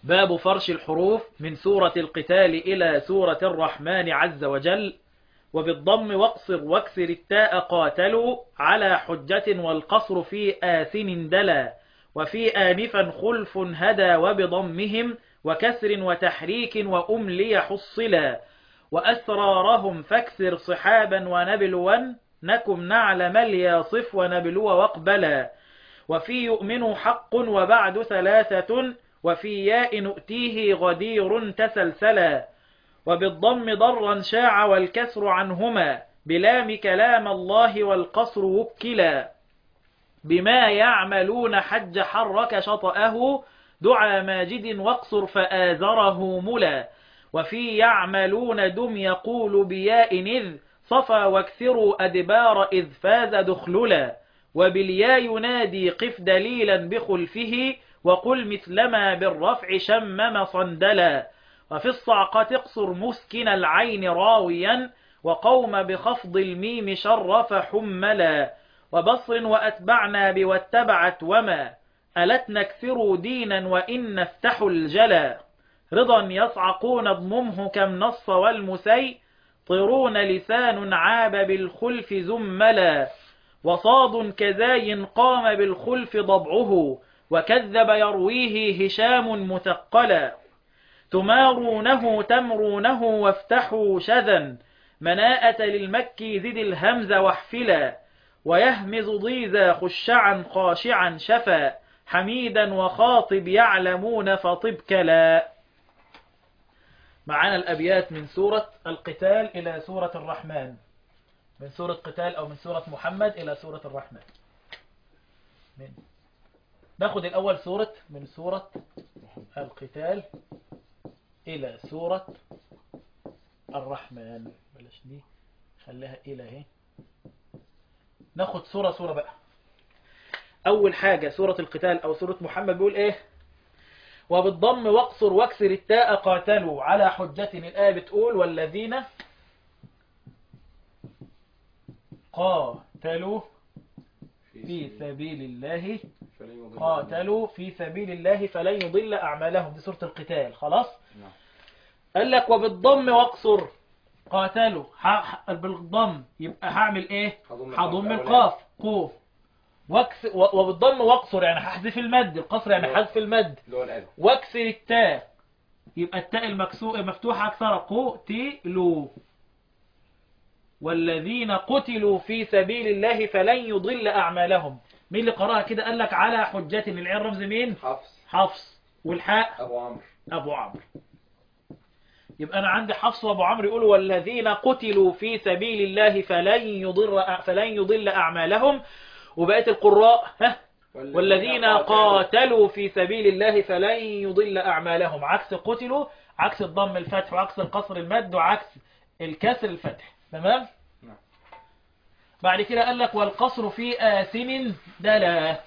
باب فرش الحروف من سورة القتال إلى سورة الرحمن عز وجل وبالضم واقصر واكسر التاء قاتلوا على حجة والقصر في آثن دلا وفي آنفا خلف هدى وبضمهم وكسر وتحريك وأملي حصلا وأسرارهم فاكسر صحابا ونبلوا نكم نعلم الياصف ونبلو واقبلا وفي يؤمن حق وبعد ثلاثة وفي ياء نؤتيه غدير تسلسلا وبالضم ضرا شاع والكسر عنهما بلام كلام الله والقصر وكلا بما يعملون حج حرك شطأه دعا ماجد واقصر فآزره ملا وفي يعملون دم يقول بياء إذ صفى واكثروا أدبار إذ فاز دخللا وباليا ينادي قف دليلا بخلفه وقل مثلما بالرفع شمم صندلا وفي الصعقة اقصر مسكن العين راويا وقوم بخفض الميم شرف حملا وبصر وأتبعنا بواتبعت وما ألت نكثروا دينا وإن نفتحوا الجلا رضا يصعقون اضممه كم نص والمسي طرون لسان عاب بالخلف زملا وصاد كذاي قام بالخلف ضبعه وكذب يرويه هشام مثقلا تمارونه تمرونه وافتحوا شذا مناءة للمكي زد الهمز واحفلا ويهمز ضيزا خشعا خاشعا شفا حميدا وخاطب يعلمون فطب كلا معنا الأبيات من سورة القتال إلى سورة الرحمن من سورة قتال أو من سورة محمد إلى سورة الرحمن من ناخد الأول سورة من سورة القتال إلى سورة الرحمن بلاش دي خليها إلى اهي ناخد سورة سورة بقى أول حاجة سورة القتال أو سورة محمد بيقول إيه وبالضم واقصر واكسر التاء قاتلوا على حجة الآية بتقول والذين قاتلوا في سبيل الله قاتلوا في سبيل الله فلن يضل أعمالهم دي سورة القتال خلاص نعم. قال لك وبالضم واقصر قاتلوا ح- ح- بالضم يبقى هعمل ايه هضم هضم القاف القاف قوف واكس و- وبالضم واقصر يعني هحذف المد القصر يعني نعم. حذف المد اللي هو الألف واكسر التاء يبقى التاء المكسوء مفتوحة أكثر قتلوا والذين قتلوا في سبيل الله فلن يضل أعمالهم مين اللي قراها كده قال لك على حجة العين رمز مين حفص حفص والحاء أبو عمرو أبو عمرو يبقى أنا عندي حفص وأبو عمرو يقولوا والذين قتلوا في سبيل الله فلن يضر فلن يضل أعمالهم وبقية القراء ها والذين قاتلوا في سبيل الله فلن يضل أعمالهم عكس قتلوا عكس الضم الفتح وعكس القصر المد وعكس الكسر الفتح تمام نعم. بعد كده قال لك والقصر في آثم دلا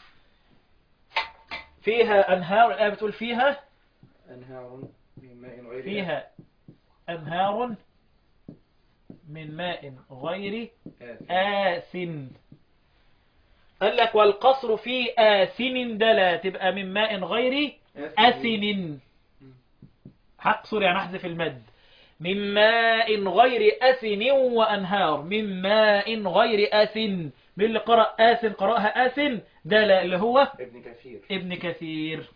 فيها أنهار الآية بتقول فيها أنهار من ماء غير فيها أنهار من ماء غير آسف. آسن قال لك والقصر في آسن دلا تبقى من ماء غير أسن هقصر يعني احذف المد من ماء غير أسن وأنهار من ماء غير أسن من اللي قرأ آسن قرأها آسن دلا اللي هو ابن كثير ابن كثير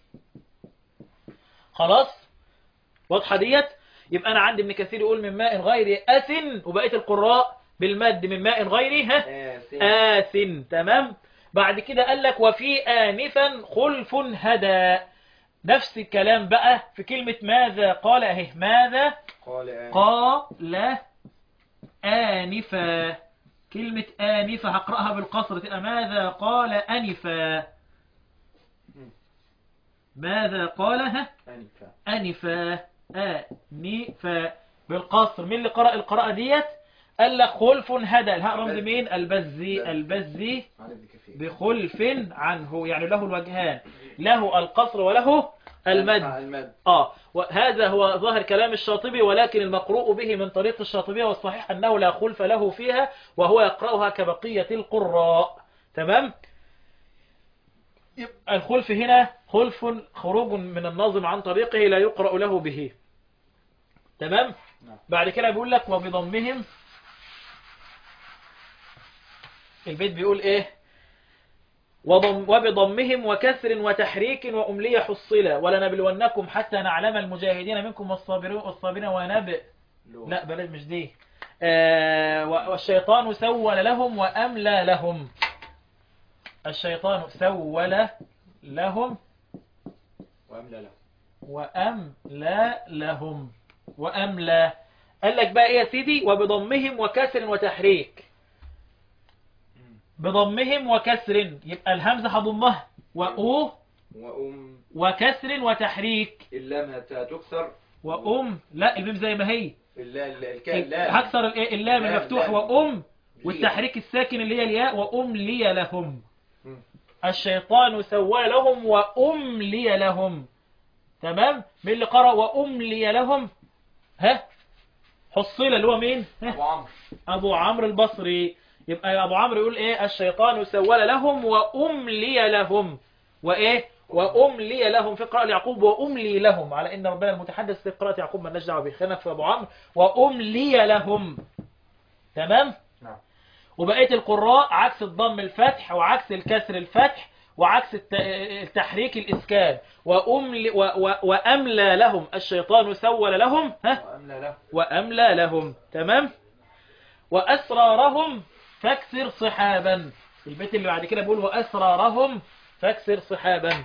خلاص واضحة ديت يبقى أنا عندي ابن كثير يقول من ماء غير أسن وبقية القراء بالمد من ماء غير ها آسن آسن تمام بعد كده قال لك وفي آنفا خلف هدى نفس الكلام بقى في كلمة ماذا قال اهي ماذا قال آن قال آنفا كلمة آنفا هقرأها بالقصر تبقى ماذا قال أنفا ماذا قالها أنفا أنفا آنفا بالقصر مين اللي قرأ القراءة ديت قال لك خلف هدى الهاء رمز مين البزي البزي عن ابن كثير بخلف عنه يعني له الوجهان له القصر وله المد المد آه وهذا هو ظاهر كلام الشاطبي ولكن المقروء به من طريق الشاطبية والصحيح أنه لا خلف له فيها وهو يقرأها كبقية القراء تمام يبقى الخلف هنا خلف خروج من الناظم عن طريقه لا يقرأ له به تمام نعم. بعد كده بيقول لك وبضمهم البيت بيقول ايه وضم وبضمهم وكسر وتحريك وأملية حصلة ولنبلونكم حتى نعلم المجاهدين منكم والصابرين والصابرين ونبئ لو. لا بلاش مش دي آه و- والشيطان سول لهم وأملى لهم الشيطان سول لهم وأملى له وأملى لهم وأملى قال لك بقى إيه يا سيدي وبضمهم وكسر وتحريك بضمهم وكسر يبقى الهمزة هضمها وأو وأم وكسر وتحريك اللام هت- تكسر وأم لا الميم زي ما هي اللا ال- الكاء اللام هكسر الإيه؟ اللام لام، المفتوح لام. وأم والتحريك الساكن اللي هي الياء وأملي لهم مم. الشيطان سوى لهم وأملي لهم تمام مين اللي قرأ وأملي لهم ها حصيلة اللي هو مين ها؟ أبو عمرو أبو عمرو البصري يبقى أبو عمرو يقول إيه الشيطان سول لهم وأملي لهم وإيه وأملي لهم في قراءة يعقوب وأملي لهم على إن ربنا المتحدث في قراءة يعقوب ما دعوه به خلينا في أبو عمرو وأملي لهم تمام نعم وبقية القراء عكس الضم الفتح وعكس الكسر الفتح وعكس الت- التحريك الإسكان وأملي و و وأملى لهم الشيطان سول لهم ها وأملى له وأملى لهم تمام وأسرارهم فاكسر صحابا البيت اللي بعد كده بيقول وأسرارهم فاكسر صحابا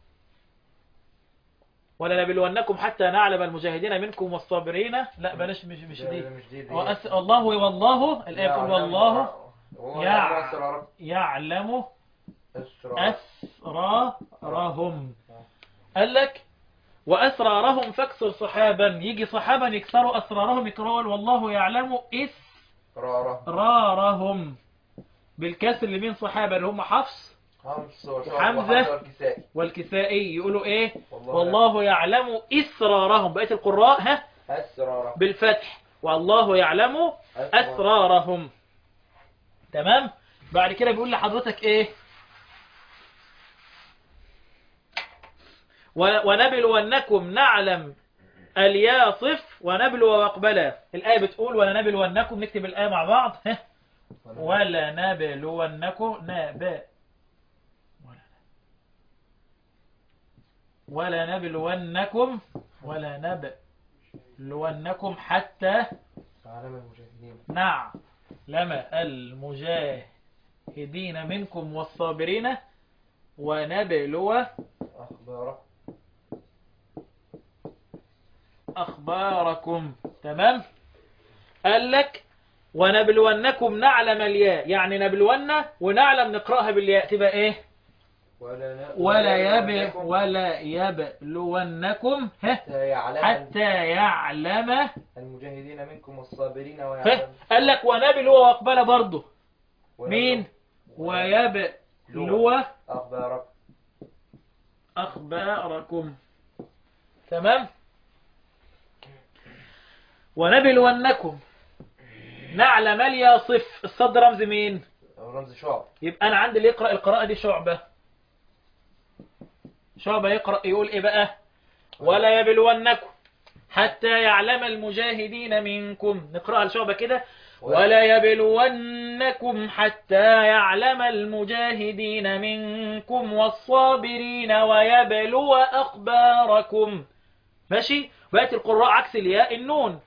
ولنبلونكم حتى نعلم المجاهدين منكم والصابرين لا بلاش مش مش ده- دي ده مش دي دي وأس... الله والله الآية تقول والله هو يع- يعلم أسرارهم يعلم أسرار أسرارهم قال لك وأسرارهم فاكسر صحابا يجي صحابا يكسروا أسرارهم يقرأوا والله يعلم أسراره إسرارهم بالكسر اللي بين صحابة اللي هم حفص خمس وشعب وحمزة. وحمزة والكسائي والكسائي يقولوا إيه والله, والله يعلم إسرارهم بقية القراء ها أسراره بالفتح والله يعلم أسرارهم تمام بعد كده بيقول لحضرتك إيه و- ونبلونكم نعلم الياصف ونبلو واقبلا الآية بتقول ولنبلونكم نكتب الآية مع بعض ها ولنبلونكم ناب ولنبلونكم ولنبلونكم حتى عالم المجاهدين نعلم المجاهدين منكم والصابرين ونبلو أخباره أخباركم تمام قال لك ونبلونكم نعلم الياء يعني نبلون ونعلم نقرأها بالياء تبقى ايه ولا ن- ولا يب يبلونكم ولا يبلونكم ها حتى يعلم حتى يعلم المجاهدين منكم والصابرين ها ويعلم قال لك ونبلو واقبل برضه مين ويبلو ويبلو أخبارك أخباركم تمام ونبلونكم نعلم الياصف الصد رمز مين رمز شعب يبقى أنا عندي اللي يقرأ القراءة دي شعبة شعبة يقرأ يقول إيه بقى ولا يبلونكم حتى يعلم المجاهدين منكم نقرأها لشعبة كده ولا يبلونكم حتى يعلم المجاهدين منكم والصابرين ويبلو أخباركم ماشي بقت القراء عكس الياء النون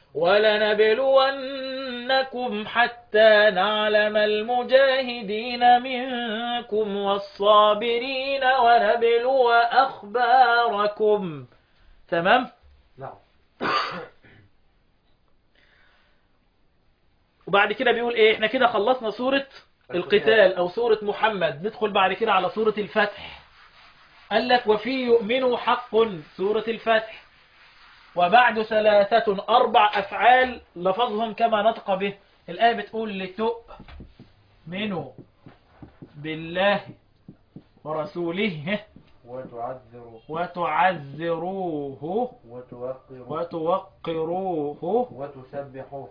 ولنبلونكم حتى نعلم المجاهدين منكم والصابرين ونبلو أخباركم تمام نعم وبعد كده بيقول ايه احنا كده خلصنا سورة القتال او سورة محمد ندخل بعد كده على سورة الفتح قال لك وفي يؤمنوا حق سورة الفتح وبعد ثلاثة أربع أفعال لفظهم كما نطق به الآية بتقول لتؤمنوا بالله ورسوله وتعذروا وتعزروه وتوقروا وتوقروه وتسبحوا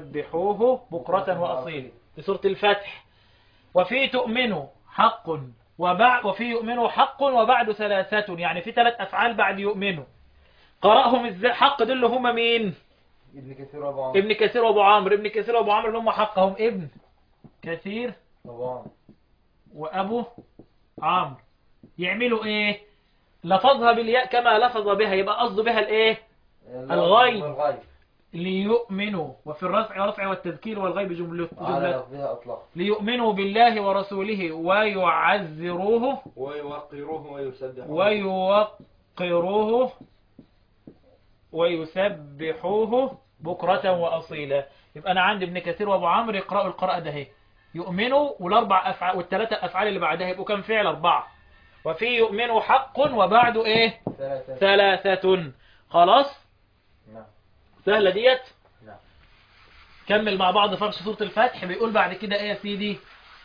وتسبحوه بكرة وأصيل في سورة الفتح وفي تؤمنوا حق وبعد وفي يؤمنوا حق وبعد ثلاثة يعني في ثلاث أفعال بعد يؤمنوا قرأهم ازاي حق دول اللي هم مين ابن كثير وابو عمرو ابن كثير وابو عمرو ابن كثير وابو عمرو اللي هم حقهم ابن كثير ابو عمرو وابو عمرو يعملوا ايه لفظها بالياء كما لفظ بها يبقى قصده بها الايه الغيب. الغيب ليؤمنوا وفي الرفع رفع والتذكير والغيب جملة على جملة لفظها اطلاق ليؤمنوا بالله ورسوله ويعزروه ويوقروه ويسبحوه ويوقروه ويسبحوه بكرة وأصيلا يبقى أنا عندي ابن كثير وأبو عمرو يقرأوا القراءة ده اهي يؤمنوا والأربع أفعال والثلاثة أفعال اللي بعدها يبقوا كم فعل أربعة وفي يؤمنوا حق وبعده إيه ثلاثة ثلاثة خلاص نعم سهلة ديت نعم كمل مع بعض فرش سورة الفتح بيقول بعد كده ايه يا سيدي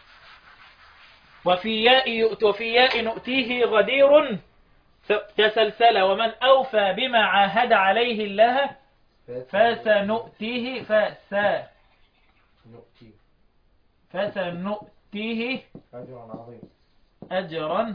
وفي ياء يؤت وفي ياء نؤتيه غدير تسلسل ومن أوفى بما عاهد عليه الله فسنؤتيه فس نؤتي فسنؤتيه أجر عظيم أجرا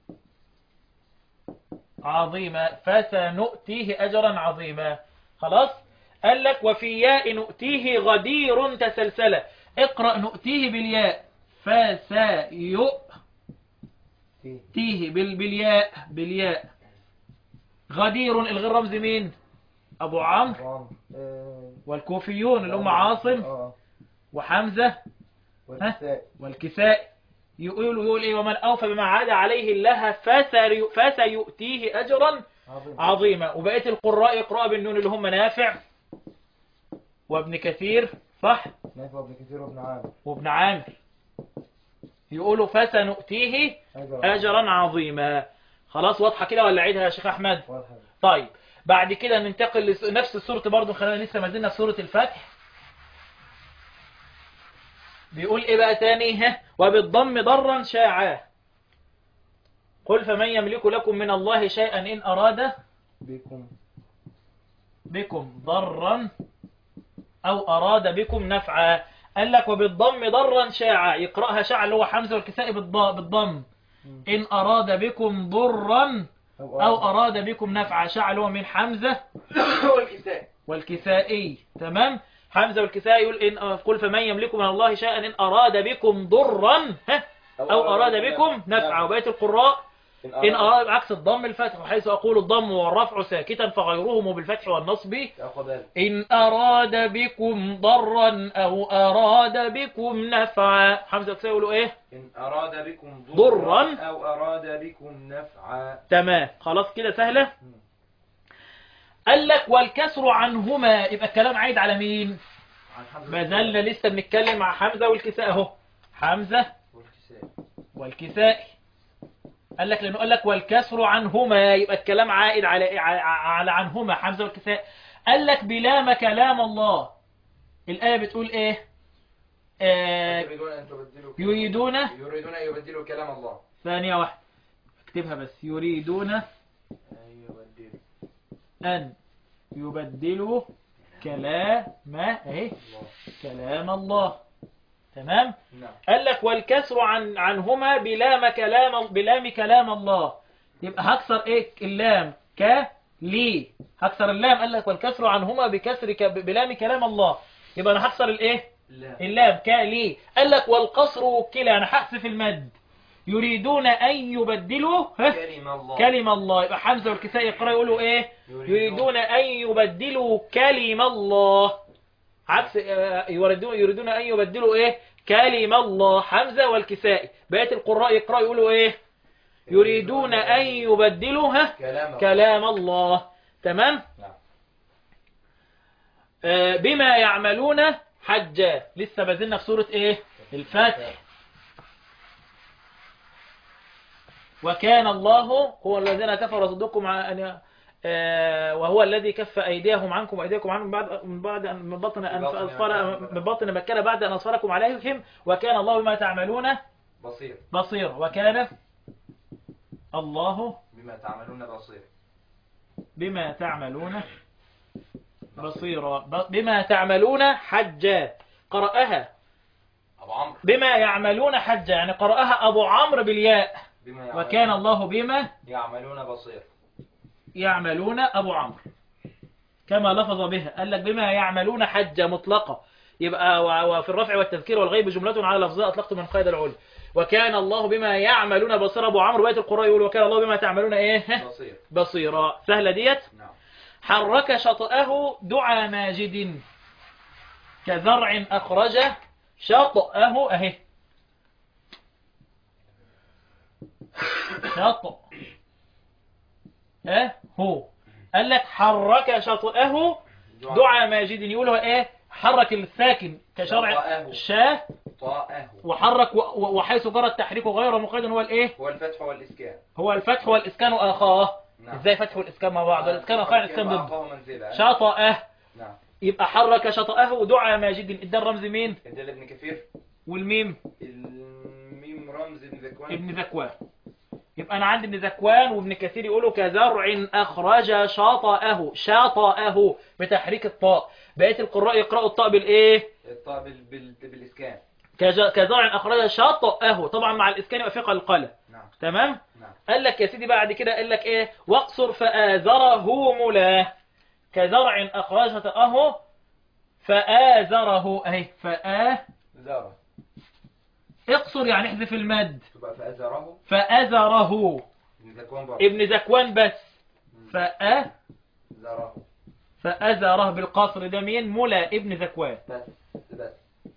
عظيما فسنؤتيه أجرا عظيما خلاص قال لك وفي ياء نؤتيه غدير تسلسل اقرأ نؤتيه بالياء فسيؤتيه تيه بال بالياء بالياء غدير الغير رمز مين أبو عمرو أبو عمرو آه، والكوفيون اللي هم عاصم اه وحمزة والكساء والكساء يقول يقول ايه ومن اوفى بما عاد عليه الله فسي- فسيؤتيه اجرا عظيم عظيما وبقيه القراء يقرأ بالنون اللي هم نافع وابن كثير صح نافع ابن كثير وابن عامر وابن عامر يقولوا فسنؤتيه أجر اجرا عظيما خلاص واضحه كده ولا عيدها يا شيخ احمد والحمد طيب بعد كده ننتقل لنفس السورة برضو خلينا لسه ما زلنا في سورة الفتح بيقول ايه بقى تاني ها وبالضم ضرا شاعا قل فمن يملك لكم من الله شيئا إن أراد بكم بكم ضرا أو أراد بكم نفعا قال لك وبالضم ضرا شاعا يقرأها شاعا اللي هو حمزة والكسائي بالض- بالضم إن أراد بكم ضرا أو أراد بكم نفعا شاعا اللي هو من حمزة والكساء والكسائي تمام حمزة والكسائي يقول إن قل فمن يملك من الله شيئا إن أراد بكم ضرا ها أو أراد بكم نفعا وبقية القراء إن أراد عكس الضم الفتح وحيث أقول الضم والرفع ساكتا فغيرهم بالفتح والنصب تأخذ ذلك إن أراد بكم ضرا أو أراد بكم نفعا حمزة والكسائي يقولوا إيه إن أراد بكم ضرا أو أراد بكم نفعا تمام خلاص كده سهلة قال لك والكسر عنهما يبقى الكلام عايد على مين عن حمزة ما زلنا لسه بنتكلم مع حمزة والكساء اهو حمزة والكساء والكساء قال لك لانه قال لك والكسر عنهما يبقى الكلام عائد على على عنهما حمزة والكساء قال لك بلام كلام الله الآية بتقول ايه آه يريدون أن تبدلوا يريدون يريدون أن يبدلوا كلام الله ثانية واحدة اكتبها بس يريدون أن يبدلوا أن يبدلوا كلام اهي الله كلام الله تمام نعم قال لك والكسر عن عنهما بلام كلام بلام كلام الله يبقى هكسر ايه اللام ك لي هكسر اللام قال لك والكسر عنهما بكسر ك... بلام كلام الله يبقى انا هكسر الايه لا اللام ك لي قال لك والقصر وكلا انا هحذف المد يريدون ان يبدلوا ها كلمة الله كلمة الله يبقى حمزة والكسائي يقرأ يقولوا ايه يريدون أن يبدلوا كلمة الله عكس آه، يريدون يريدون أن يبدلوا إيه كلمة الله حمزة والكسائي بقية القراء يقرأ يقولوا إيه يريدون أن يبدلوا ها كلام الله. كلام الله تمام نعم. آه، بما يعملون حجا لسه ما زلنا في سورة إيه الفتح وكان الله هو الذين كفروا صدقكم عن أن آه، وهو الذي كف أيديهم عنكم وأيديكم عنهم بعد من بعد أن- من بطن أن بطن أصفر مكة. من بطن مكة بعد أن أصفركم عليهم وكان الله بما تعملون بصير بصير وكان الله بما تعملون بصير بما تعملون بصيرا ب- بما تعملون حجا قرأها أبو عمرو بما يعملون حجة يعني قرأها أبو عمرو بالياء بما يعملون وكان الله بما يعملون بصير يعملون أبو عمرو كما لفظ بها قال لك بما يعملون حجة مطلقة يبقى و- وفي الرفع والتذكير والغيب جملة على لفظها أطلقت من قيد العلم وكان الله بما يعملون بصير أبو عمرو بيت القراء يقول وكان الله بما تعملون إيه بصير بصيرا سهلة ديت نعم حرك شطأه دعا ماجد كزرع أخرج شطأه أهي شطأ أه هو قال لك حرك شطأه دعا ماجد يقول هو ايه حرك الساكن كشرع شطأه. الشاه طاءه وحرك و- و- وحيث جرى التحريك غير مقيد هو الايه هو الفتح والإسكان هو الفتح والاسكان اخاه نعم. ازاي فتح والاسكان مع بعض الاسكان اخاه يعني الاسكان ضد أخاه منزلة شطأه نعم يبقى حرك شطأه دعا ماجد ادى الرمز مين ادى لابن كثير والميم الميم رمز ابن ذكوان ابن ذكوان يبقى انا عندي ابن ذكوان وابن كثير يقولوا كزرع اخرج شطأه شطأه بتحريك الطاء بقيه القراء يقرأوا الطاء بالايه الطاء بال... بال... بالإسكان كج- كزرع أخرج شطأه طبعا مع الإسكان يبقى في قلقلة نعم تمام نعم قال لك يا سيدي بعد كده قال لك إيه واقصر فآزره ملاه كزرع أخرج شطأه فآزره أهي فآ زارة اقصر يعني احذف المد تبقى فأزره فأزره ابن ذكوان برضه ابن ذكوان بس فأ زاره فأزره بالقصر ده مين ملا ابن ذكوان بس بس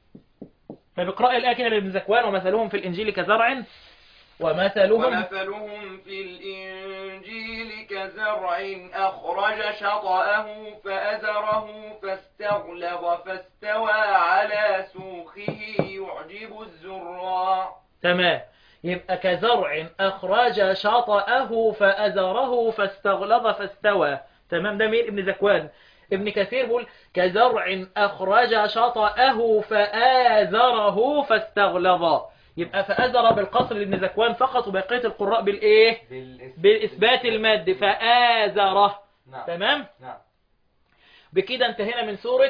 فبقراء الآية كده لابن ذكوان ومثلهم في الإنجيل كزرع ومثلهم ومثلهم في الإنجيل كزرع أخرج شطأه فأزره فاستغلظ فاستوى على سوقه يعجب الزراع تمام يبقى كزرع أخرج شطأه فأزره فاستغلظ فاستوى تمام ده مين ابن ذكوان ابن كثير بيقول كزرع أخرج شطأه فآزره فاستغلظ يبقى فأزر بالقصر لابن ذكوان فقط وبقية القراء بالإيه بالإس... بالإثبات المد فآزره نعم تمام نعم بكده انتهينا من سورة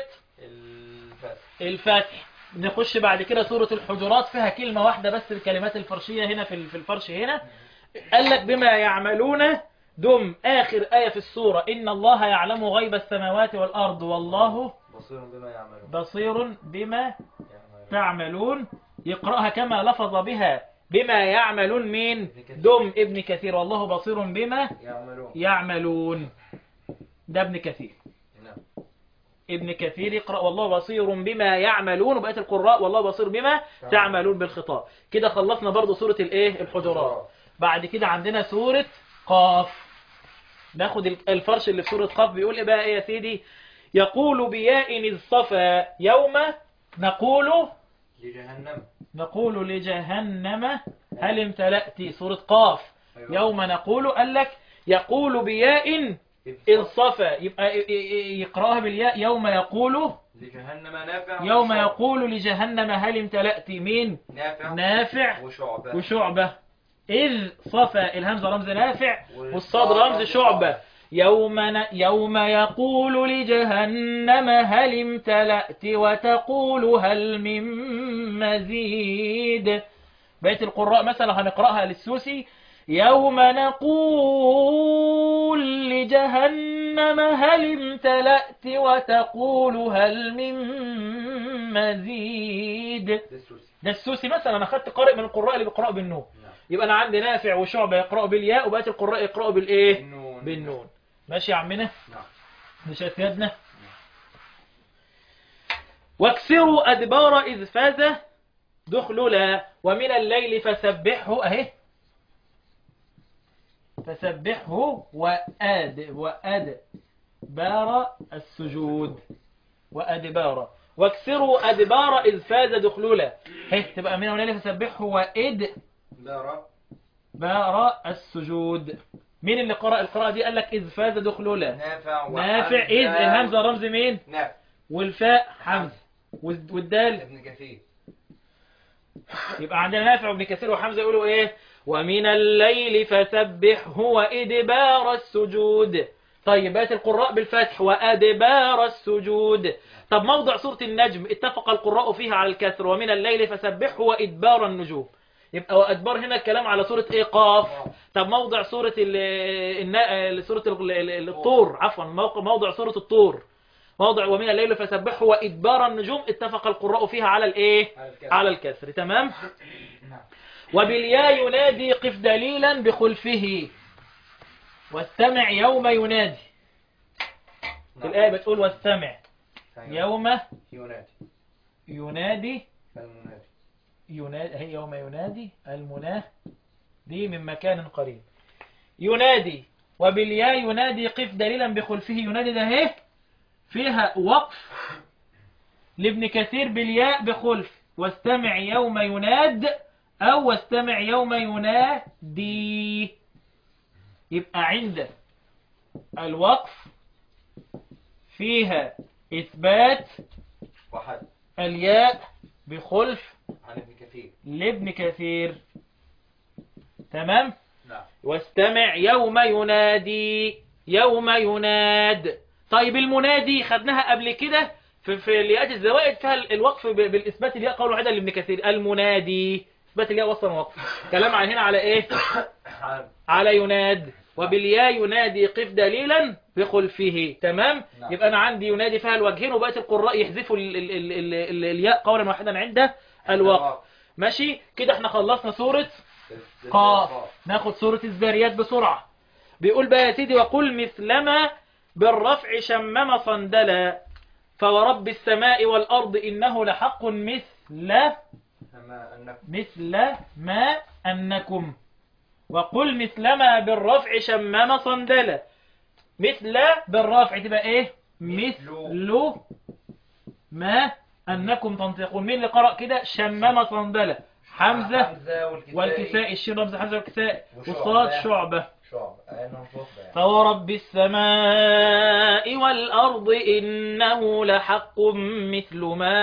الفتح الفتح نخش بعد كده سورة الحجرات فيها كلمة واحدة بس الكلمات الفرشية هنا في في الفرش هنا قال لك بما يعملون دم آخر آية في السورة إن الله يعلم غيب السماوات والأرض والله بصير بما يعملون بصير بما يعملون. تعملون يقرأها كما لفظ بها بما يعملون مين دم ابن كثير والله بصير بما يعملون يعملون ده ابن كثير نعم ابن كثير يقرأ والله بصير بما يعملون وبقية القراء والله بصير بما تعملون بالخطاب كده خلصنا برضو سورة الايه الحجرات بعد كده عندنا سورة قاف ناخد الفرش اللي في سورة قاف بيقول ايه بقى ايه يا سيدي يقول بياء الصفا يوم نقول لجهنم نقول لجهنم هل امتلأت سورة قاف أيوة. يوم نقول قال لك يقول بياء الصفا يبقى ي- ي- يقرأها بالياء يوم يقول لجهنم نافع يوم وشعبة. يقول لجهنم هل امتلأت مين نافع نافع وشعبة وشعبة إذ صفا الهمزة رمز نافع والصاد والصاد رمز رمز شعبة شعبة. يوم ن... يوم يقول لجهنم هل امتلأت وتقول هل من مزيد بيت القراء مثلا هنقرأها للسوسي يوم نقول لجهنم هل امتلأت وتقول هل من مزيد ده السوسي ده السوسي مثلا انا خدت قارئ من القراء اللي بيقرأوا بالنون نعم يبقى انا عندي نافع وشعبة يقرأوا بالياء وبقية القراء يقرأوا بالايه بالنون بالنون ماشي يا عمنا نعم مش شايف يدنا واكسروا ادبار اذ فاز دخللا ومن الليل فسبحه اهي فسبحه واد واد بار السجود وادبار واكسروا ادبار اذ فاز دخللا هي تبقى من الليل فسبحه واد دار بار السجود مين اللي قرأ القراءة دي قال لك إذ فاز دخلولا نافع نافع إذ الهمزة رمز مين نافع والفاء حمزة وال- والدال ابن كثير يبقى عندنا نافع وابن كثير وحمزة يقولوا إيه ومن الليل فسبحه وإدبار السجود طيب بقت القراء بالفتح وأدبار السجود طب موضع سورة النجم اتفق القراء فيها على الكسر ومن الليل فسبحه وإدبار النجوم يبقى وأدبار هنا الكلام على سورة إيه قاف طب موضع سورة ال النا- سورة ال- ال- الطور عفوا موقع- موضع سورة الطور موضع ومن الليل فسبحه وإدبار النجوم اتفق القراء فيها على الإيه على الكسر. على الكسر تمام نعم. وبالياء ينادي قف دليلا بخلفه واستمع يوم ينادي في نعم. الآية بتقول واستمع أيوة. يوم ينادي ينادي المنادي ينادي هي يوم ينادي المناه دي من مكان قريب ينادي وبالياء ينادي قف دليلا بخلفه ينادي ده اهي فيها وقف لابن كثير بالياء بخلف واستمع يوم يناد او واستمع يوم ينادي يبقى عند الوقف فيها إثبات وحد الياء بخلف عن ابن كثير لابن كثير تمام نعم واستمع يوم ينادي يوم يناد طيب المنادي خدناها قبل كده في في الياءات الزوائد فيها الوقف ب- بالاثبات الياء قول عدل لابن كثير المنادي اثبات الياء وصلا وقف كلام عن هنا على ايه عن على يناد وبالياء ينادي قف دليلا بخلفه تمام نعم. يبقى انا عندي ينادي فيها الوجهين وبقيه القراء يحذفوا ال ال ال ال ال الياء قولا واحدا عند الوقف ماشي كده احنا خلصنا سوره قاف ناخد سورة الذاريات بسرعة بيقول بقى يا سيدي وقل مثلما بالرفع شمم صندلا فورب السماء والأرض إنه لحق مثل كما أنك مثل ما أنكم وقل مثلما بالرفع شمم صندلا مثل بالرفع تبقى ايه مثل ما أنكم تنطقون مين اللي قرأ كده شمم صندلا حمزة حمزة والكسائي والكساء الشين رمز حمزة والكساء وشعبة. والصاد شعبة شعب أنهم شعبة يعني. فورب السماء والأرض إنه لحق مثل ما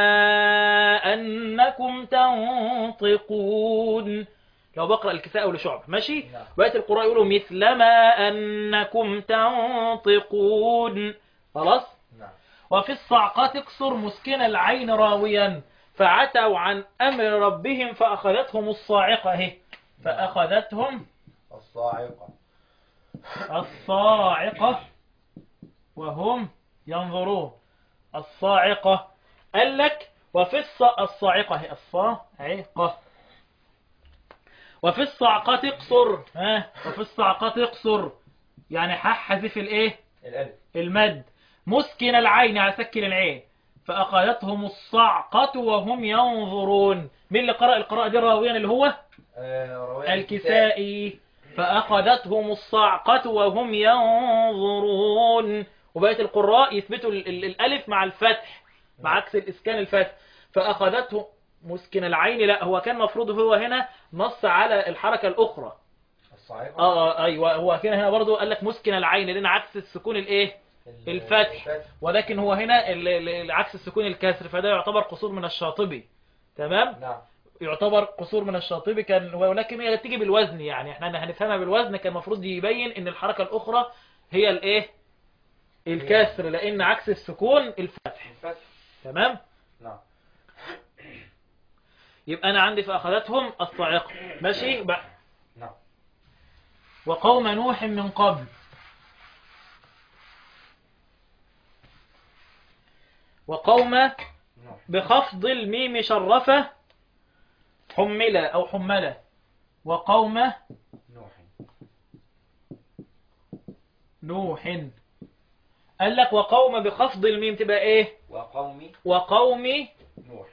أنكم تنطقون لو بقرأ الكساء لشعبة ماشي نعم. بقية القراء يقولوا مثل ما أنكم تنطقون خلاص نعم وفي الصعقات اكسر مسكن العين راويا فعتوا عن أمر ربهم فأخذتهم الصاعقة اهي فأخذتهم الصاعقة الصاعقة وهم ينظرون الصاعقة قال لك وفي الص... الصاعقة هي الصاعقة وفي الصعقات اقصر ها وفي الصعقات اقصر يعني حذف الايه الألف المد مسكن العين على سكن العين فأخذتهم الصعقة وهم ينظرون مين اللي قرأ القراءة دي راويا اللي هو آه، رواية الكسائي فأخذتهم الصعقة وهم ينظرون وبقية القراء يثبتوا ال- ال- الألف مع الفتح مع عكس الإسكان الفتح فأخذته مسكن العين لا هو كان مفروض هو هنا نص على الحركة الأخرى الصاعقة اه آه، ايوه هو كان هنا برضو قال لك مسكن العين لان عكس السكون الايه ال- الفتح ولكن هو هنا ال- ال- ال- عكس السكون الكسر فده يعتبر قصور من الشاطبي تمام نعم يعتبر قصور من الشاطبي كان ولكن هي تيجي بالوزن يعني احنا هنفهمها بالوزن كان المفروض يبين ان الحركة الاخرى هي الايه الكسر لان عكس السكون الفتح الفتح تمام نعم يبقى انا عندي فاخذتهم الصاعقه ماشي بقى نعم وقوم نوح من قبل وقوم نعم بخفض الميم شرفة حملة أو حملة وقوم نوح نوح قال لك وقوم بخفض الميم تبقى ايه وقومي وقوم نوح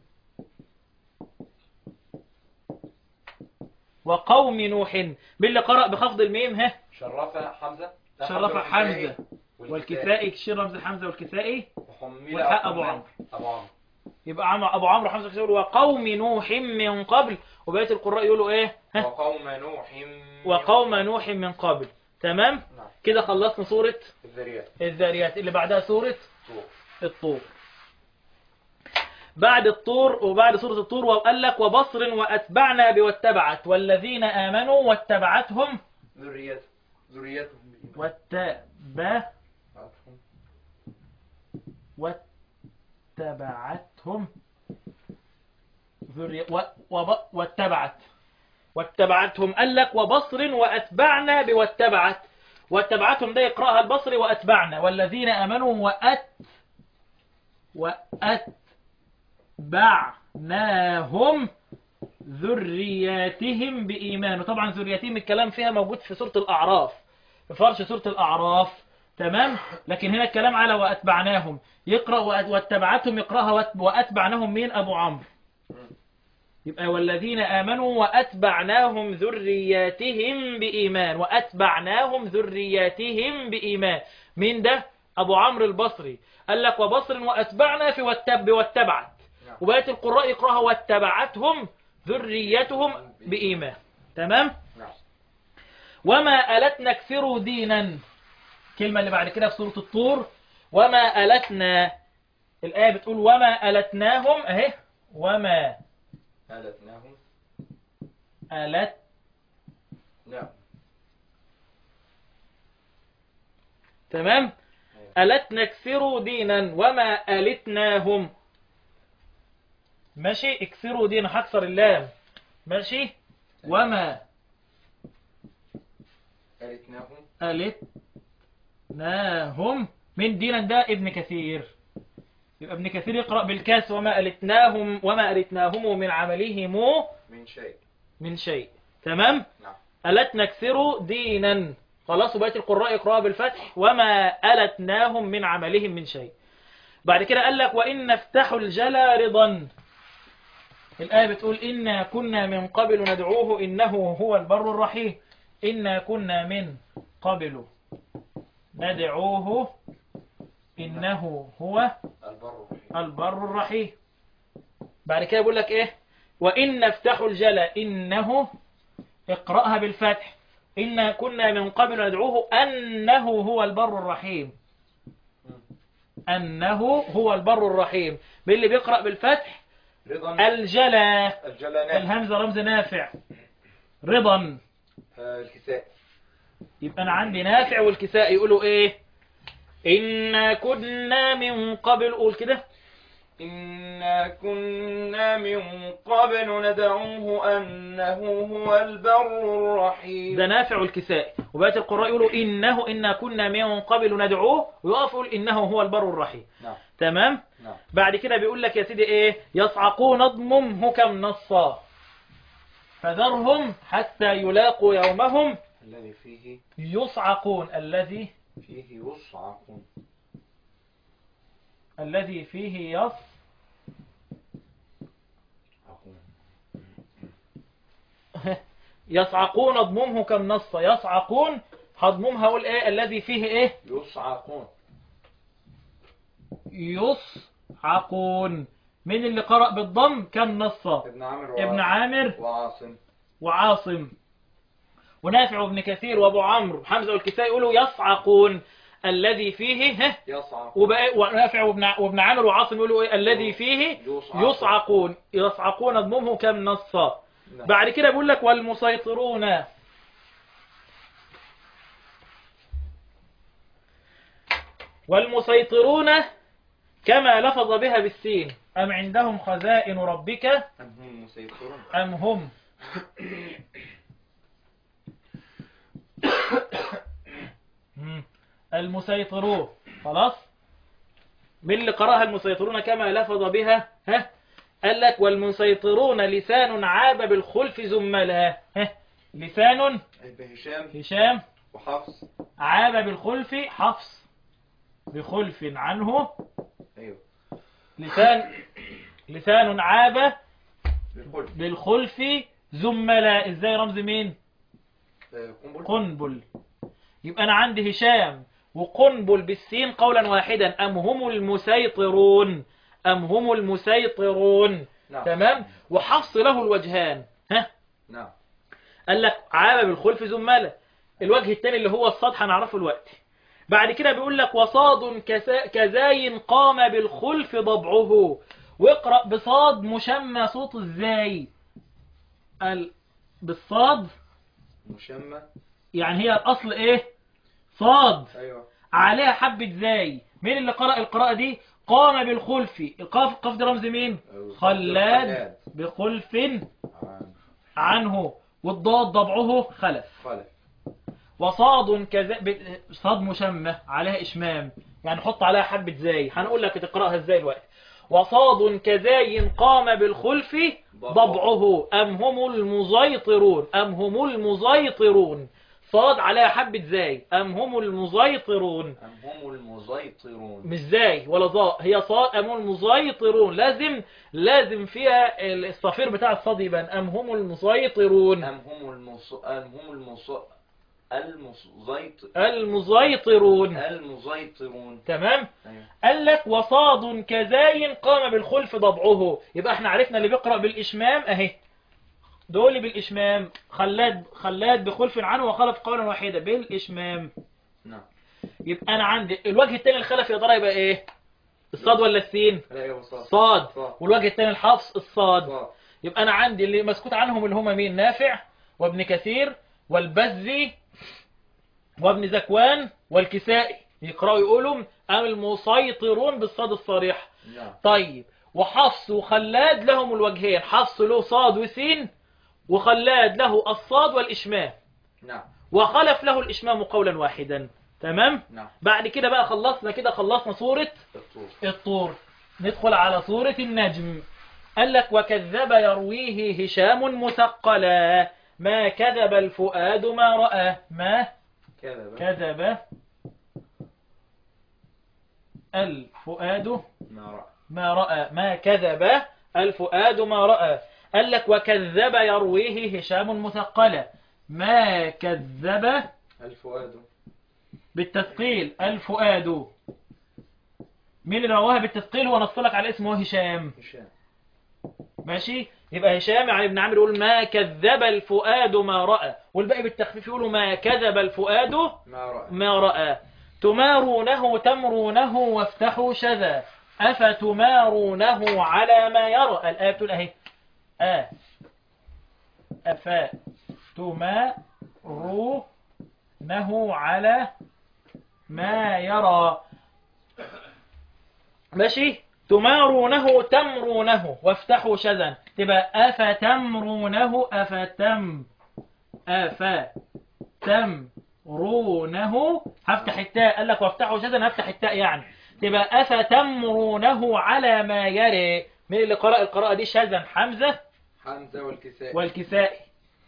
وقوم نوح مين اللي قرأ بخفض الميم ها شرف حمزة شرف حمزة والكسائي والكسائي كشير رمز حمزة والكسائي وحمل والحق أبو وحمل عمرو. أبو عمرو يبقى عم أبو عمرو حمزة كسائي وقوم نوح من قبل وبقية القراء يقولوا ايه ها وقوم نوح وقوم نوح من قبل تمام نعم كده خلصنا سورة الذريات الذاريات اللي بعدها سورة طور الطور بعد الطور وبعد سورة الطور وقال لك وبصر وأتبعنا بواتبعت والذين آمنوا واتبعتهم ذريته ذريتهم بالإيمان. وات عطفهم. واتبعتهم ذرية و... وب... واتبعت واتبعتهم قال لك وبصر واتبعنا بواتبعت واتبعتهم ده يقراها البصري واتبعنا والذين امنوا وات واتبعناهم ذرياتهم بإيمان وطبعا ذرياتهم الكلام فيها موجود في سورة الأعراف في فرش سورة الأعراف تمام لكن هنا الكلام على وأتبعناهم يقرأ وأت- واتبعتهم يقرأها وأت- وأتبعناهم مين أبو عمرو يبقى والذين آمنوا وأتبعناهم ذرياتهم بإيمان وأتبعناهم ذرياتهم بإيمان مين ده أبو عمرو البصري قال لك وبصر وأتبعنا في واتب واتبعت نعم. وبقية القراء يقرأها واتبعتهم ذريتهم بإيمان تمام نعم وما ألتنا كثروا دينا الكلمة اللي بعد كده في سورة الطور وما ألتنا الآية بتقول وما ألتناهم أهي وما آلتناهم ألت نعم تمام ألتنا كثروا دينا وما ألتناهم ماشي اكثروا دينا هكسر اللام ماشي وما آلتناهم ألتناهم من دينا ده ابن كثير يبقى ابن كثير يقرأ بالكاس وما ألتناهم وما ألتناهم من عملهم من شيء من شيء تمام نعم ألتنا كثروا دينا خلاص وبقية القراء يقرأها بالفتح وما ألتناهم من عملهم من شيء بعد كده قال لك وإن نفتحوا الجلا رضا الآية بتقول إنا كنا من قبل ندعوه إنه هو البر الرحيم إنا كنا من قبل ندعوه إنه هو البر الرحيم البر الرحيم بعد كده بيقول لك ايه وان نفتحوا الجلا انه اقراها بالفتح إنا كنا من قبل ندعوه انه هو البر الرحيم انه هو البر الرحيم مين اللي بيقرا بالفتح رضا الجلا الجلانات الهمزه رمز نافع رضا آه، الكساء يبقى انا عندي نافع والكساء يقولوا ايه إنا كنا من قبل قول كده إنا كنا من قبل ندعوه أنه هو البر الرحيم ده نافع والكساء وبقية القراء يقولوا إنه إنا كنا من قبل ندعوه ويقف يقول إنه هو البر الرحيم نعم تمام نعم بعد كده بيقول لك يا سيدي إيه يصعقون اضممه كم نصا فذرهم حتى يلاقوا يومهم الذي فيه يصعقون الذي فيه يصعقون الذي فيه يص عقون. يصعقون اضممه كم نصا يصعقون هضممها اقول ايه الذي فيه ايه يصعقون يصعقون من اللي قرأ بالضم كم نصا ابن عامر ابن عامر وعاصم وعاصم ونافع وابن كثير وابو عمرو حمزه والكسائي يقولوا يصعقون الذي فيه ها يصعقون وبقى ونافع وابن وابن عامر وعاصم يقولوا ايه الذي فيه يصعقون. يصعقون يصعقون اضممه كم نصا نعم. بعد كده بيقول لك والمسيطرون والمسيطرون كما لفظ بها بالسين أم عندهم خزائن ربك أم هم مسيطرون أم هم مم. المسيطرون خلاص من اللي قرأها المسيطرون كما لفظ بها ها قال لك والمسيطرون لسان عاب بالخلف زملا ها لسان بهشام هشام وحفص عاب بالخلف حفص بخلف عنه ايوه لسان لسان عاب بالخلف بالخلف زملا ازاي رمز مين آه، قنبل قنبل يبقى انا عندي هشام وقنبل بالسين قولا واحدا ام هم المسيطرون ام هم المسيطرون نعم تمام وحفص له الوجهان ها نعم قال لك عاب بالخلف زمالة الوجه الثاني اللي هو الصاد هنعرفه الوقت بعد كده بيقول لك وصاد كسا- كزاي قام بالخلف ضبعه واقرأ بصاد مشمى صوت الزاي ال... بالصاد مشمى يعني هي الأصل إيه صاد ايوه عليها حبة زاي مين اللي قرأ القراءة دي قام بالخلف القاف القاف ده رمز مين خلاد بخلف عن عنه والضاد ضبعه خلف خلف وصاد كذا ب- صاد مشمة عليها إشمام يعني حط عليها حبة زاي هنقول لك تقرأها ازاي دلوقتي وصاد كزاي قام بالخلف ضبعه أم هم المزيطرون أم هم المزيطرون صاد عليها حبة زاي أم هم المزيطرون أم هم المسيطرون مش زاي ولا ظاء هي صاد أم هم المزيطرون لازم لازم فيها الصفير بتاع الصاد يبان أم هم المسيطرون أم هم المص أم هم المص المسيط المزيطرون المسيطرون تمام أيوه قال لك وصاد كزاي قام بالخلف ضبعه يبقى احنا عرفنا اللي بيقرأ بالإشمام اهي دول بالإشمام خلاد خلاد بخلف عنه وخلف قولا واحدا بالإشمام نعم يبقى أنا عندي الوجه الثاني الخلف يا ترى يبقى إيه الصاد ولا السين لا أيوه صاد صاد صاد. والوجه الثاني الحفص الصاد صاد يبقى أنا عندي اللي مسكوت عنهم اللي هما مين نافع وابن كثير والبزي وابن زكوان والكسائي يقرأوا يقولوا أم المسيطرون بالصاد الصريح نعم طيب وحفص وخلاد لهم الوجهين حفص له صاد وسين وخلاد له الصاد والإشمام نعم وخلف له الإشمام قولا واحدا تمام نعم بعد كده بقى خلصنا كده خلصنا سورة الطور الطور ندخل على سورة النجم قال لك وكذب يرويه هشام مثقلا ما كذب الفؤاد ما رأى ما كذب كذب الفؤاد ما رأى ما رأى ما كذب الفؤاد ما رأى قال لك وكذب يرويه هشام مثقلا ما كذب الفؤاد بالتثقيل الفؤاد مين اللي رواها بالتثقيل ونصلك على اسمه هشام هشام ماشي يبقى هشام يعني ابن عمرو يقول ما كذب الفؤاد ما رأى والباقي بالتخفيف يقولوا ما كذب الفؤاد ما رأى ما رأى تمارونه تمرونه وافتحوا شذا أفتمارونه على ما يرى الآية بتقول أهي آ أفا تمارونه على ما يرى ماشي تمارونه تمرونه وافتحوا شذا تبقى أفتمرونه أفتم أفا تم رونه هفتح التاء قال لك وافتحوا شذا هفتح التاء يعني تبقى أفتمرونه على ما يري مين اللي قرأ القراءة دي شذا حمزة حمزة والكساء والكسائي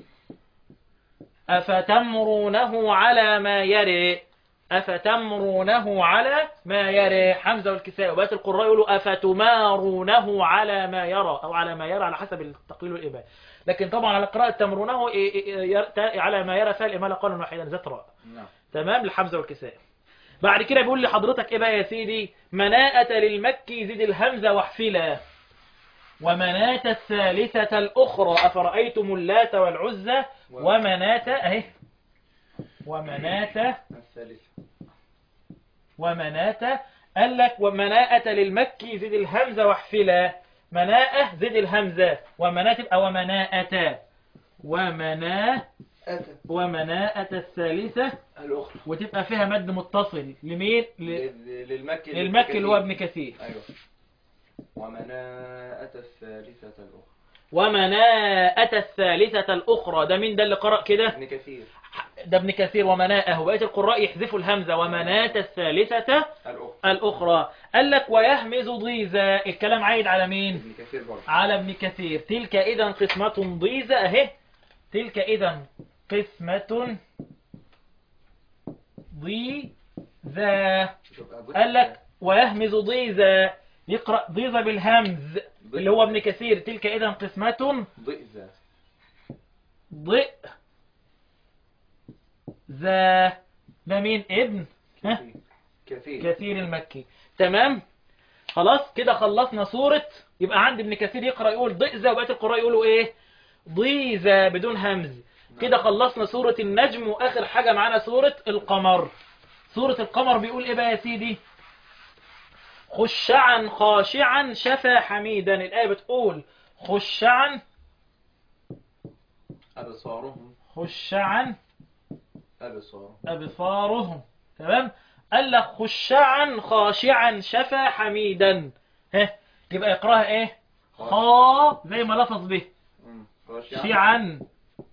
أفتمرونه على ما يري أفتمرونه على ما يري حمزة والكسائي وبقية القراء يقولوا أفتمارونه على ما يرى أو على ما يرى على حسب التقليل والإباء لكن طبعا على قراءة تمرونه إيه- إيه- ير- تا- على ما يرى فيها الإمالة قولا واحدا ذات راء نعم تمام لحمزة والكسائي بعد كده بيقول لحضرتك ايه بقى يا سيدي مناءة للمكي زد الهمزة واحفلا ومناة الثالثة الأخرى أفرأيتم اللات والعزى ومناة أهي ومناة الثالثة ومناة قال لك ومناءة للمكي زد الهمزة واحفلا مناءة زد الهمزة ومناة تبقى ومناءة ومناء أتى ومناءة الثالثة الأخرى وتبقى فيها مد متصل لمين ل- لل- للمكي للمكي اللي هو ابن كثير أيوه ومناءة الثالثة الأخرى ومناءة الثالثة الأخرى ده مين ده اللي قرأ كده ابن كثير ده ابن كثير ومناءه بقية القراء يحذفوا الهمزة ومناة الثالثة الأخرى الأخرى قال لك ويهمز ضيزة الكلام عايد على مين ابن كثير برضه على ابن كثير تلك إذا قسمة ضيزة أهي تلك إذا قسمة ضيزة تبقى ضد- قال لك ويهمز ضيزة يقرأ ضيزة بالهمز اللي هو ابن كثير تلك إذا قسمة ضئزة ضئ ذا ده مين ابن ها كثير كثير المكي تمام خلاص كده خلصنا سورة يبقى عند ابن كثير يقرأ يقول ضئزة وبقية القراء يقولوا ايه ضيزة بدون همز كده خلصنا سورة النجم واخر حاجة معانا سورة القمر سورة القمر بيقول ايه بقى يا سيدي خشعا خاشعا شفا حميدا الآية بتقول خشعا أبصارهم خشعا أبصارهم أبصارهم تمام قال لك خشعا خاشعا شفا حميدا ها يبقى يقراها ايه خا زي ما لفظ به مم. خاشعا خاشعا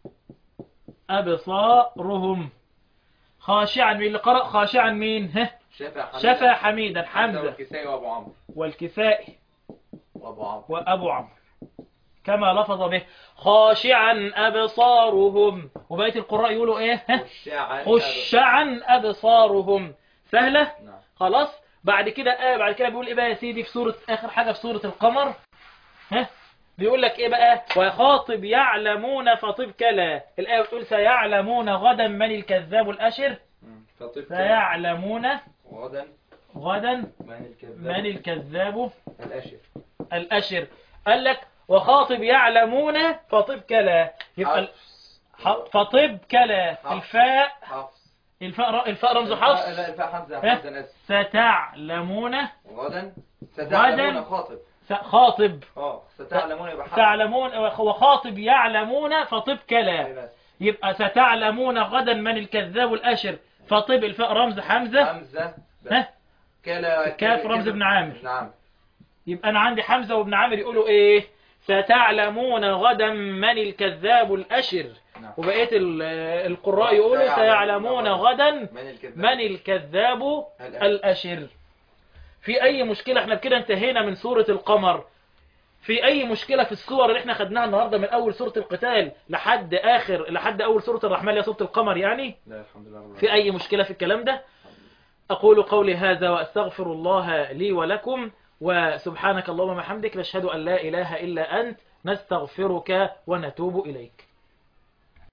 أبصارهم خاشعا مين اللي قرأ خاشعا مين ها شفا حمزة شفا حميدا حمزة حمزة والكسائي وابو عمرو والكسائي وابو عمرو وأبو عمرو كما لفظ به خاشعا أبصارهم وبقية القراء يقولوا إيه ها؟ خشعا خشعا أبصارهم سهلة نعم خلاص بعد كده آه بعد كده بيقول إيه بقى يا سيدي في سورة آخر حاجة في سورة القمر ها بيقول لك إيه بقى وخاطب يعلمون فطب كلا الآية بتقول سيعلمون غدا من الكذاب الأشر مم. فطب سيعلمون غدا غدا من الكذاب من الكذاب الاشر الأشر قال لك وخاطب يعلمون فطب كلا يبقى ال- حفص ح- فطب كلا حفص. الفاء حفص الفاء ر- الفاء رمز لا حفص الفاء حمزة ها؟ حمزة ناس ستعلمون غدا ستعلمون غداً. خاطب س- خاطب اه ستعلمون يبقى حفص تعلمون وخاطب يعلمون فطب كلا يبقى ستعلمون غدا من الكذاب الأشر فطب الفاء رمز حمزة حمزة بس. ها كلا كاف رمز ابن عامر. ابن عامر يبقى أنا عندي حمزة وابن عامر يقولوا إيه ستعلمون غدا من الكذاب الأشر نعم. وبقية ال- القراء يقولوا سيعلمون غدا من الكذاب من الكذاب الأشر. الأشر في أي مشكلة احنا بكده انتهينا من سورة القمر في أي مشكلة في الصور اللي احنا خدناها النهاردة من أول سورة القتال لحد آخر لحد أول سورة الرحمن اللي هي سورة القمر يعني لا الحمد لله رب في أي مشكلة في الكلام ده أقول قولي هذا وأستغفر الله لي ولكم وسبحانك اللهم وبحمدك نشهد أن لا إله إلا أنت نستغفرك ونتوب إليك